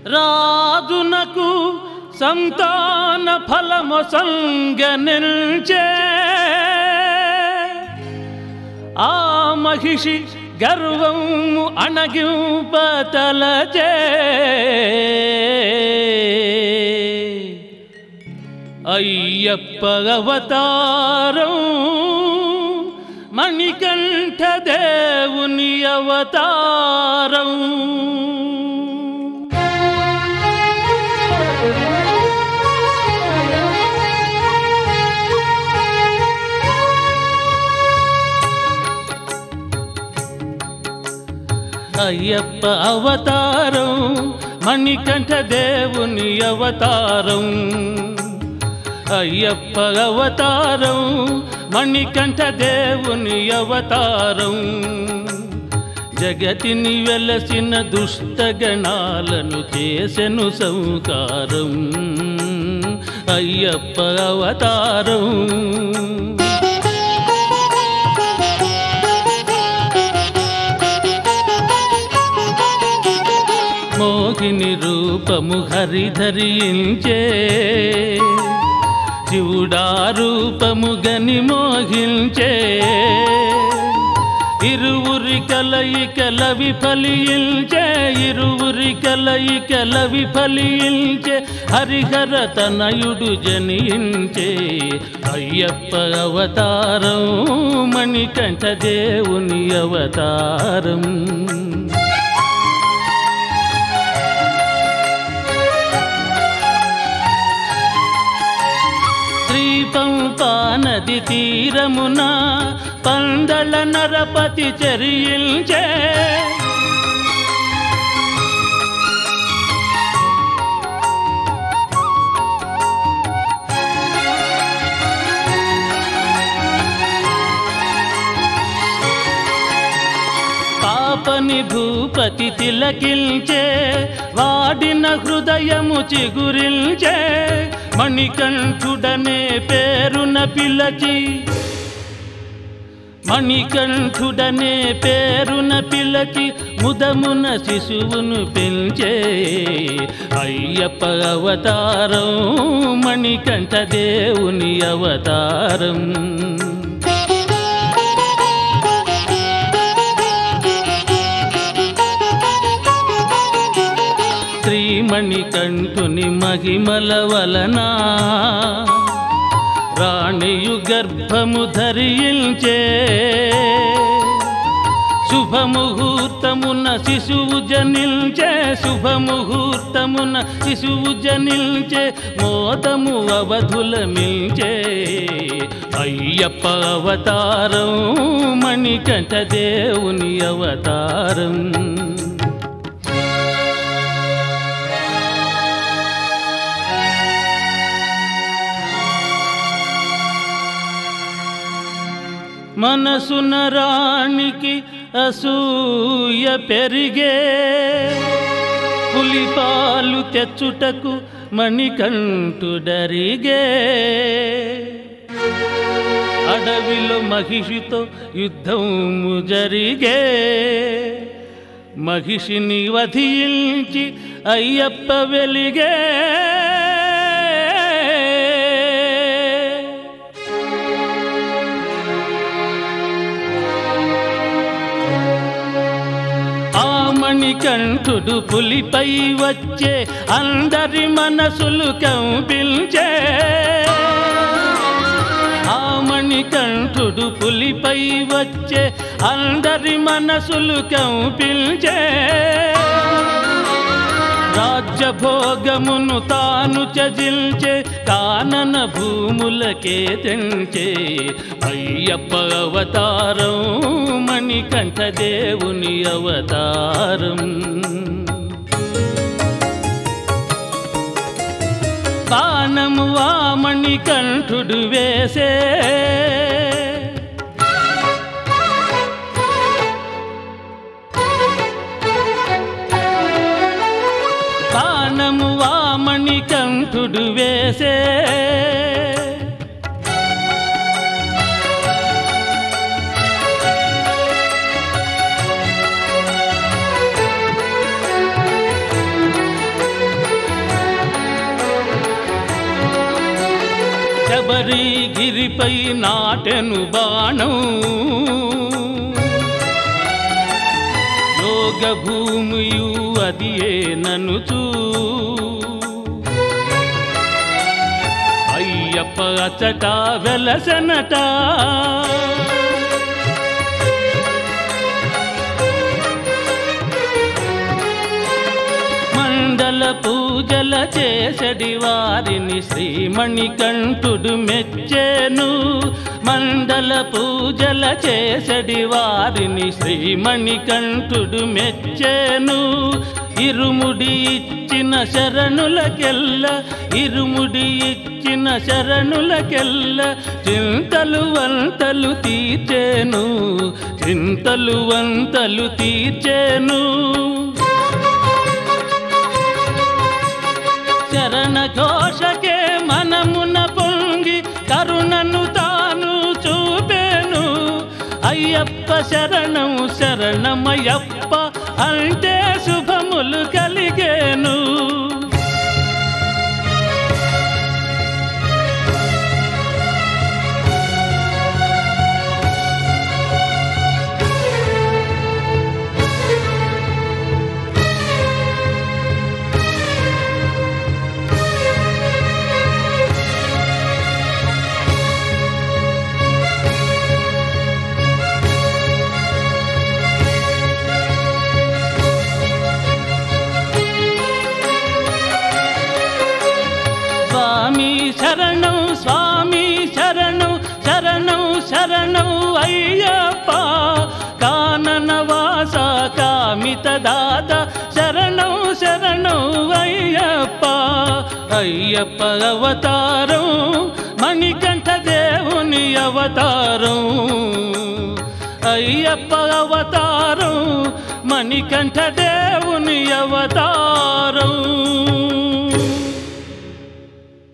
రాజునకు సంతాన ఫలము సంగనిల్చే ఆ మహిషి గర్వము అణగింపతలచే అయ్యప్ప అవతారం మణికంఠ దేవుని అవతారం అయ్యప్ప అవతారం మణికంఠ దేవుని అవతారం అయ్యప్ప అవతారం మణికంఠ దేవుని అవతారం జగతిని వెలసిన దుష్టగణాలను చేసెను సంకారం అయ్యప్ప అవతారం మోహిని రూపము హరిధరించే శివుడా రూపము గని మోహించే ఇరువురి కలయికల విఫలించే ఇరువురి కలయికల విఫలించే హరిహర తనయుడు జనించే అయ్యప్ప అవతారం మణికంఠ దేవుని అవతారం శ్రీపంపా నది తీరమున పందళ నరపతి చరించే పాపని భూపతి తిలకిల్చే వాడిన హృదయము చిగురిల్చే మణికంఠుడనే పేరున పిలచి మణికంఠుడనే పేరున పిలచి ముదమున శిశువును పెంచే అయ్యప్ప అవతారం మణికంఠ దేవుని అవతారం శ్రీమణికంఠుని మహిమల వలన రాణియు గర్భము ధరించే శుభముహూర్తమున శిశువు జనిల్చే శుభముహూర్తమున శిశువు జనిల్చే మోదము అవధుల మిల్చే అయ్యప్ప అవతారం మణికంఠ దేవుని అవతారం మనసున రాణికి అసూయ పెరిగే పులిపాలు తెచ్చుటకు మణికంఠుడరిగే అడవిలో మహిషితో యుద్ధము జరిగే మహిషిని వధించి అయ్యప్ప వెలిగే ఆ మణికంఠుడు పులిపై వచ్చే అందరి మనసులు కంపిల్చే ఆ మణికంఠుడు పులిపై వచ్చే అందరి మనసులు కంపిల్చే రాజ్యభోగమును తాను చజిల్చే కానన భూములకే తెంచే అయ్యప్ప అవతారం మణికంఠ దేవుని అవతారం బాణము ఆ మణికంఠుడు వేసే బాణము వామణి కంఠుడు వేసే శబరి గిరిపై నాటెను బాణం యోగ భూమియు అదియే ననుచూ అయ్యప్ప అచ్చట వెలసనట మండల పూజల చేసడి వారిని శ్రీమణికంఠుడు మెచ్చేను మండల పూజల చేసడి వారిని శ్రీమణికంఠుడు మెచ్చేను ఇరుముడి ఇచ్చిన శరణులకెల్ల ఇరుముడి ఇచ్చిన శరణులకెల్ల చింతలు వంతలు తీర్చేను చింతలు వంతలు తీర్చేను శరణ ఘోషకే మనమున పొంగి కరుణను తాను చూపేను అయ్యప్ప శరణం శరణమయ్యప్ప అంటే శుభములు కలిగేను స్వామి శరణం స్వామి శరణం శరణం శరణం అయ్యప్ప కానన వాస కామిత దాత శరణం శరణం అయ్యప్ప అయ్యప్ప అవతారం మణికంఠ దేవుని అవతారం అయ్యప్ప అవతారం మణికంఠ దేవుని అవతారం